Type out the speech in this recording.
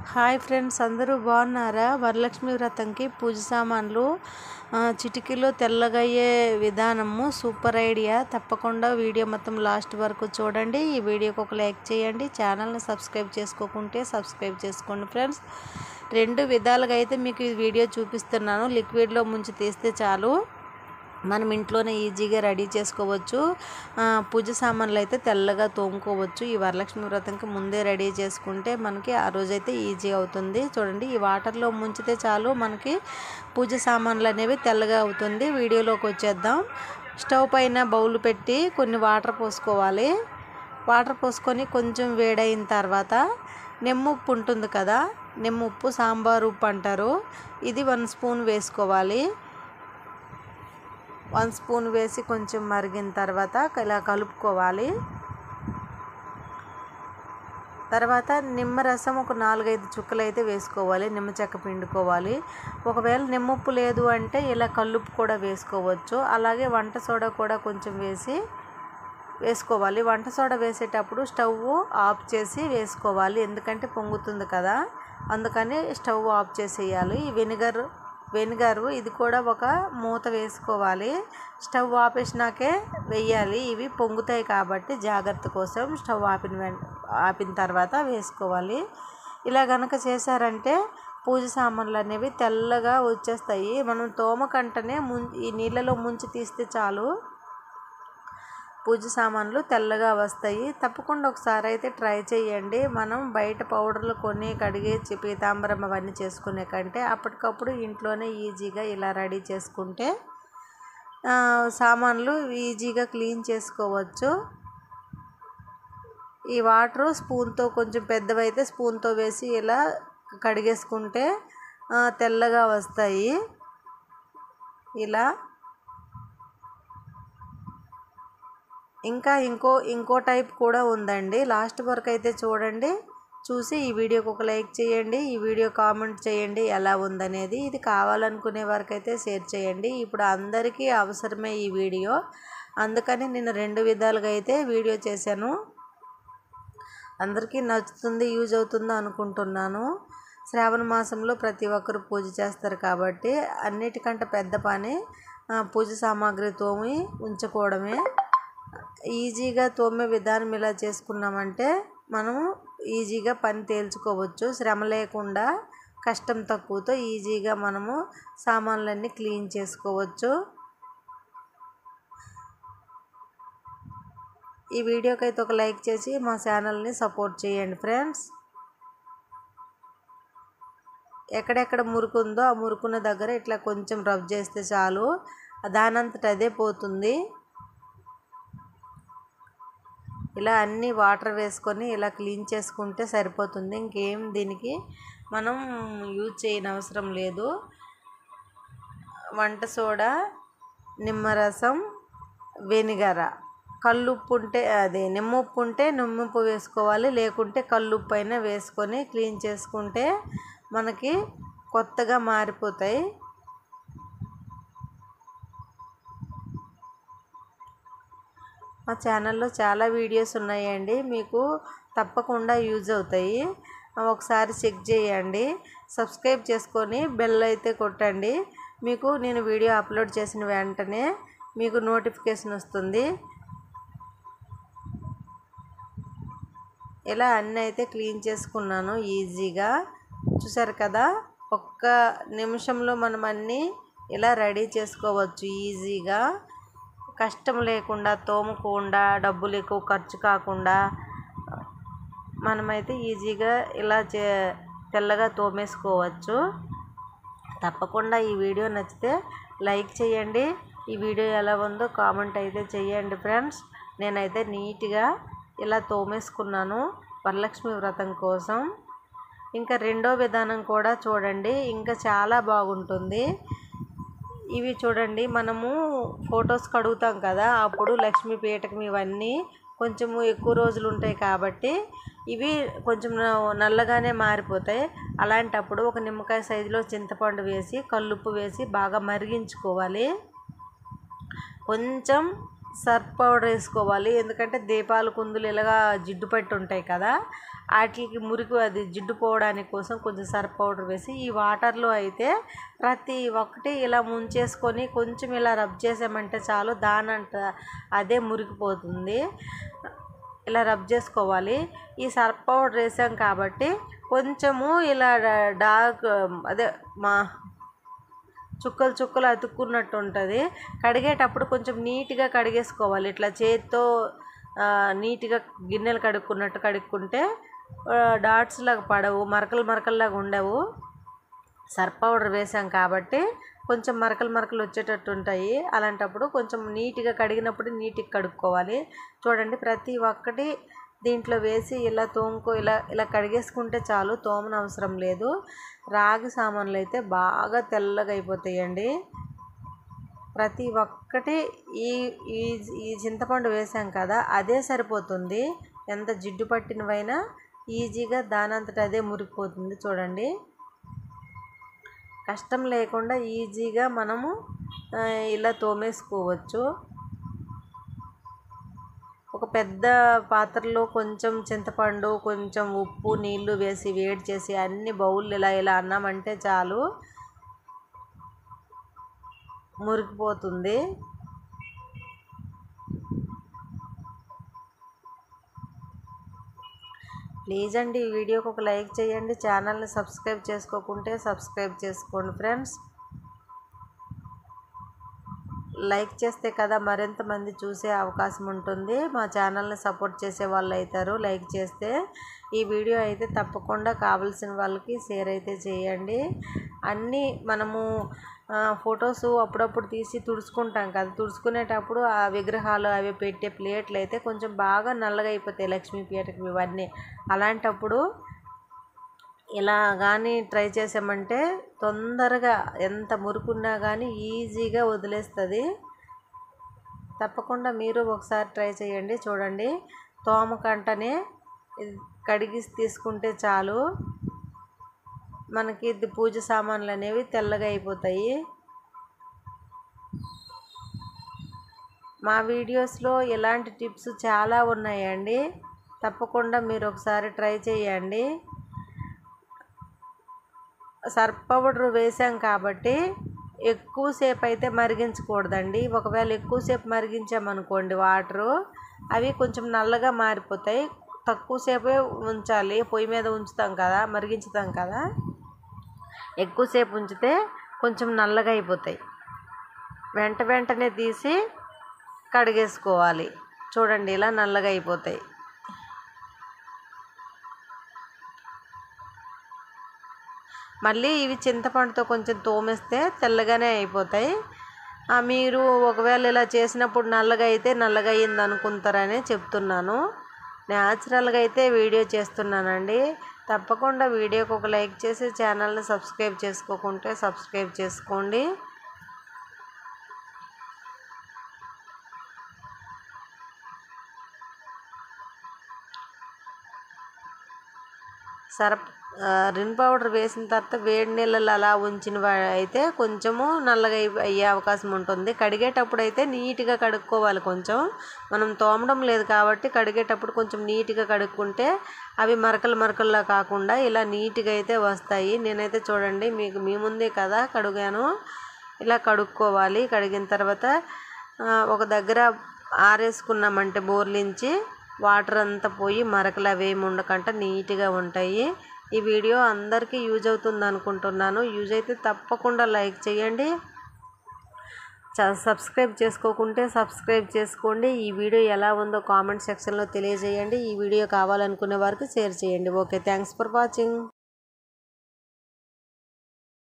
hi friends అందరూ బాగున్నారా వరలక్ష్మి వ్రతంకి పూజ సామాన్లు ఆ, చిటికీలో తెల్లగయ్యే విధానము సూపర్ ఐడియా తప్పకుండా వీడియో మొత్తం లాస్ట్ వరకు చూడండి ఈ వీడియోకి ఒక లైక్ చేయండి ఛానల్ని సబ్స్క్రైబ్ చేసుకోకుంటే సబ్స్క్రైబ్ చేసుకోండి ఫ్రెండ్స్ రెండు విధాలుగా అయితే మీకు ఈ వీడియో చూపిస్తున్నాను లిక్విడ్లో ముంచి తీస్తే చాలు మనం ఇంట్లోనే ఈజీగా రెడీ చేసుకోవచ్చు ఆ, పూజ సామాన్లు అయితే తెల్లగా తోముకోవచ్చు ఈ వరలక్ష్మి వ్రతంకి ముందే రెడీ చేసుకుంటే మనకి ఆ రోజైతే ఈజీ అవుతుంది చూడండి ఈ వాటర్లో ముంచితే చాలు మనకి పూజ సామాన్లు అనేవి తెల్లగా అవుతుంది వీడియోలోకి వచ్చేద్దాం స్టవ్ పైన బౌల్ పెట్టి కొన్ని వాటర్ పోసుకోవాలి వాటర్ పోసుకొని కొంచెం వేడైన తర్వాత నిమ్ముప్పు ఉంటుంది కదా నిమ్ముప్పు సాంబార్ ఉప్పు అంటారు ఇది వన్ స్పూన్ వేసుకోవాలి వన్ స్పూన్ వేసి కొంచెం మరిగిన తర్వాత ఇలా కలుపుకోవాలి తర్వాత నిమ్మరసం ఒక నాలుగైదు చుక్కలు అయితే వేసుకోవాలి నిమ్మ చెక్క పిండుకోవాలి ఒకవేళ నిమ్మప్పు లేదు అంటే ఇలా కల్లుప్పు కూడా వేసుకోవచ్చు అలాగే వంట సోడా కూడా కొంచెం వేసి వేసుకోవాలి వంట సోడా వేసేటప్పుడు స్టవ్ ఆఫ్ చేసి వేసుకోవాలి ఎందుకంటే పొంగుతుంది కదా అందుకని స్టవ్ ఆఫ్ చేసేయాలి ఈ వెనిగర్ వెనిగరు ఇది కూడా ఒక మూత వేసుకోవాలి స్టవ్ ఆపేసినాకే వెయ్యాలి ఇవి పొంగుతాయి కాబట్టి జాగ్రత్త కోసం స్టవ్ ఆపిన వెం ఆపిన తర్వాత వేసుకోవాలి ఇలా గనక చేశారంటే పూజ సామాన్లు అనేవి తెల్లగా వచ్చేస్తాయి మనం తోమకంటనే ముం ఈ నీళ్ళలో ముంచి తీస్తే చాలు పూజ సామాన్లు తెల్లగా వస్తాయి తప్పకుండా ఒకసారి అయితే ట్రై చేయండి మనం బయట పౌడర్లు కొని కడిగి చి- పీతాంబరం అవన్నీ చేసుకునే కంటే అప్పటికప్పుడు ఇంట్లోనే ఈజీగా ఇలా రెడీ చేసుకుంటే ఆ, సామాన్లు ఈజీగా క్లీన్ చేసుకోవచ్చు ఈ వాటరు స్పూన్తో కొంచెం పెద్దవైతే స్పూన్తో వేసి ఇలా కడిగేసుకుంటే ఆ, తెల్లగా వస్తాయి ఇలా ఇంకా ఇంకో ఇంకో టైప్ కూడా ఉందండి లాస్ట్ వరకు అయితే చూడండి చూసి ఈ వీడియోకి ఒక లైక్ చేయండి ఈ వీడియో కామెంట్ చేయండి ఎలా ఉందనేది ఇది కావాలనుకునే వరకు అయితే షేర్ చేయండి ఇప్పుడు అందరికీ అవసరమే ఈ వీడియో అందుకని నేను రెండు విధాలుగా అయితే వీడియో చేశాను అందరికీ నచ్చుతుంది యూజ్ అవుతుందో అనుకుంటున్నాను శ్రావణ మాసంలో ప్రతి ఒక్కరు పూజ చేస్తారు కాబట్టి అన్నిటికంటే పెద్ద పని ఆ, పూజ సామాగ్రి తోమి ఉంచుకోవడమే ఈజీగా తోమే విధానం ఇలా చేసుకున్నామంటే మనము ఈజీగా పని తేల్చుకోవచ్చు శ్రమ లేకుండా కష్టం తక్కువతో ఈజీగా మనము సామాన్లన్నీ క్లీన్ చేసుకోవచ్చు ఈ వీడియోకి అయితే ఒక లైక్ చేసి మా ఛానల్ని సపోర్ట్ చేయండి ఫ్రెండ్స్ ఎక్కడెక్కడ మురుకు ఉందో ఆ మురుకున్న దగ్గర ఇట్లా కొంచెం రబ్ చేస్తే చాలు దానంతట అదే పోతుంది ఇలా అన్ని వాటర్ వేసుకొని ఇలా క్లీన్ చేసుకుంటే సరిపోతుంది ఇంకేం దీనికి మనం యూజ్ చేయని అవసరం లేదు వంట సోడా నిమ్మరసం వెనిగర కల్లుప్పు ఉంటే అదే నిమ్మప్పు ఉంటే నిమ్మప్పు వేసుకోవాలి లేకుంటే కల్లుప్పు అయినా వేసుకొని క్లీన్ చేసుకుంటే మనకి కొత్తగా మారిపోతాయి మా ఛానల్లో చాలా వీడియోస్ ఉన్నాయండి మీకు తప్పకుండా యూజ్ అవుతాయి ఒకసారి చెక్ చేయండి సబ్స్క్రైబ్ చేసుకొని బెల్ అయితే కొట్టండి మీకు నేను వీడియో అప్లోడ్ చేసిన వెంటనే మీకు నోటిఫికేషన్ వస్తుంది ఇలా అన్నీ అయితే క్లీన్ చేసుకున్నాను ఈజీగా చూసారు కదా ఒక్క నిమిషంలో మనం అన్నీ ఇలా రెడీ చేసుకోవచ్చు ఈజీగా కష్టం లేకుండా తోమకుండా డబ్బులు ఎక్కువ ఖర్చు కాకుండా మనమైతే ఈజీగా ఇలా చే తెల్లగా తోమేసుకోవచ్చు తప్పకుండా ఈ వీడియో నచ్చితే లైక్ చేయండి ఈ వీడియో ఎలా ఉందో కామెంట్ అయితే చేయండి ఫ్రెండ్స్ నేనైతే నీట్గా ఇలా తోమేసుకున్నాను వరలక్ష్మి వ్రతం కోసం ఇంకా రెండో విధానం కూడా చూడండి ఇంకా చాలా బాగుంటుంది ఇవి చూడండి మనము ఫొటోస్ కడుగుతాం కదా అప్పుడు లక్ష్మీ పీఠకం ఇవన్నీ కొంచెము ఎక్కువ రోజులు ఉంటాయి కాబట్టి ఇవి కొంచెం న- నల్లగానే మారిపోతాయి అలాంటప్పుడు ఒక నిమ్మకాయ సైజులో చింతపండు వేసి కల్లుప్పు వేసి బాగా మరిగించుకోవాలి కొంచెం సర్ఫ్ పౌడర్ వేసుకోవాలి ఎందుకంటే దీపాలు కుందులు ఇలాగా జిడ్డు పట్టి ఉంటాయి కదా వాటికి మురికి అది జిడ్డు పోవడానికి కోసం కొంచెం సర్ఫ్ పౌడర్ వేసి ఈ వాటర్లో అయితే ప్రతి ఒక్కటి ఇలా ముంచేసుకొని కొంచెం ఇలా రబ్ చేసామంటే చాలు దానంట అదే మురికిపోతుంది ఇలా రబ్ చేసుకోవాలి ఈ సర్ఫ్ పౌడర్ వేసాం కాబట్టి కొంచెము ఇలా డార్క్ అదే మా చుక్కలు చుక్కలు అతుక్కున్నట్టు ఉంటుంది కడిగేటప్పుడు కొంచెం నీట్గా కడిగేసుకోవాలి ఇట్లా చేతితో ఆ, నీట్గా గిన్నెలు కడుక్కున్నట్టు కడుక్కుంటే ఆ, డాట్స్ లాగా పడవు మరకలు మరకల్లాగా ఉండవు సర్ఫ్ పౌడర్ వేసాం కాబట్టి కొంచెం మరకలు మరకలు వచ్చేటట్టు ఉంటాయి అలాంటప్పుడు కొంచెం నీట్గా కడిగినప్పుడు నీట్గా కడుక్కోవాలి చూడండి ప్రతి ఒక్కటి దీంట్లో వేసి ఇలా తోముకో ఇలా ఇలా కడిగేసుకుంటే చాలు తోమన అవసరం లేదు రాగి సామాన్లు అయితే బాగా తెల్లగా అయిపోతాయండి ప్రతి ఒక్కటి ఈ ఈ ఈ చింతపండు వేసాం కదా అదే సరిపోతుంది ఎంత జిడ్డు పట్టినవైనా ఈజీగా దానంతట అదే మురికిపోతుంది చూడండి కష్టం లేకుండా ఈజీగా మనము ఆ, ఇలా తోమేసుకోవచ్చు ఒక పెద్ద పాత్రలో కొంచెం చింతపండు కొంచెం ఉప్పు నీళ్లు వేసి వేడి చేసి అన్ని బౌల్ ఇలా ఇలా అన్నామంటే చాలు మురికిపోతుంది ప్లీజ్ అండి ఈ వీడియోకి ఒక లైక్ చేయండి ఛానల్ని సబ్స్క్రైబ్ చేసుకోకుంటే సబ్స్క్రైబ్ చేసుకోండి ఫ్రెండ్స్ లైక్ చేస్తే కదా మరింత మంది చూసే అవకాశం ఉంటుంది మా ఛానల్ని సపోర్ట్ చేసే వాళ్ళు అవుతారు లైక్ చేస్తే ఈ వీడియో అయితే తప్పకుండా కావాల్సిన వాళ్ళకి షేర్ అయితే చేయండి అన్నీ మనము ఫొటోస్ అప్పుడప్పుడు తీసి తుడుచుకుంటాం కదా తుడుచుకునేటప్పుడు ఆ విగ్రహాలు అవి పెట్టే ప్లేట్లు అయితే కొంచెం బాగా నల్లగా అయిపోతాయి లక్ష్మీపేటకి ఇవన్నీ అలాంటప్పుడు ఇలా కానీ ట్రై చేసామంటే తొందరగా ఎంత మురుకున్నా కానీ ఈజీగా వదిలేస్తుంది తప్పకుండా మీరు ఒకసారి ట్రై చేయండి చూడండి తోమకంటనే ఇది కడిగి తీసుకుంటే చాలు మనకి ఇది పూజ సామాన్లు అనేవి తెల్లగా అయిపోతాయి మా వీడియోస్లో ఇలాంటి టిప్స్ చాలా ఉన్నాయండి తప్పకుండా మీరు ఒకసారి ట్రై చేయండి సర్ఫ్ పౌడర్ వేసాం కాబట్టి ఎక్కువసేపు అయితే మరిగించకూడదండి ఒకవేళ ఎక్కువసేపు మరిగించామనుకోండి వాటరు అవి కొంచెం నల్లగా మారిపోతాయి తక్కువసేపే ఉంచాలి పొయ్యి మీద ఉంచుతాం కదా మరిగించుతాం కదా ఎక్కువసేపు ఉంచితే కొంచెం నల్లగా అయిపోతాయి వెంట వెంటనే తీసి కడిగేసుకోవాలి చూడండి ఇలా నల్లగా అయిపోతాయి మళ్ళీ ఇవి చింతపండుతో కొంచెం తోమేస్తే తెల్లగానే అయిపోతాయి ఆ, మీరు ఒకవేళ ఇలా చేసినప్పుడు నల్లగా అయితే నల్లగా అయ్యింది అనుకుంటారని చెప్తున్నాను న్యాచురల్గా అయితే వీడియో చేస్తున్నానండి తప్పకుండా వీడియోకి ఒక లైక్ చేసి ఛానల్ని సబ్స్క్రైబ్ చేసుకోకుంటే సబ్స్క్రైబ్ చేసుకోండి సర్ఫ్ ఆ, రిన్ పౌడర్ వేసిన తర్వాత వేడి నీళ్ళలో అలా ఉంచిన వా- అయితే కొంచెము నల్లగా అయి- అయ్యే అవకాశం ఉంటుంది కడిగేటప్పుడు అయితే నీట్గా కడుక్కోవాలి కొంచెం మనం తోమడం లేదు కాబట్టి కడిగేటప్పుడు కొంచెం నీట్గా కడుక్కుంటే అవి మరకలు మరకల్లా కాకుండా ఇలా నీట్గా అయితే వస్తాయి నేనైతే చూడండి మీకు మీ ముందే కదా కడిగాను ఇలా కడుక్కోవాలి కడిగిన తర్వాత ఆ, ఒక దగ్గర ఆరేసుకున్నామంటే బోర్లించి వాటర్ అంతా పోయి మరకలు అవి ఏమి ఉండకుండా నీట్గా ఉంటాయి ఈ వీడియో అందరికీ యూజ్ అవుతుంది అనుకుంటున్నాను యూజ్ అయితే తప్పకుండా లైక్ చేయండి చ- సబ్స్క్రైబ్ చేసుకోకుంటే సబ్స్క్రైబ్ చేసుకోండి ఈ వీడియో ఎలా ఉందో కామెంట్ సెక్షన్లో తెలియజేయండి ఈ వీడియో కావాలనుకునే వారికి షేర్ చేయండి ఓకే థ్యాంక్స్ ఫర్ వాచింగ్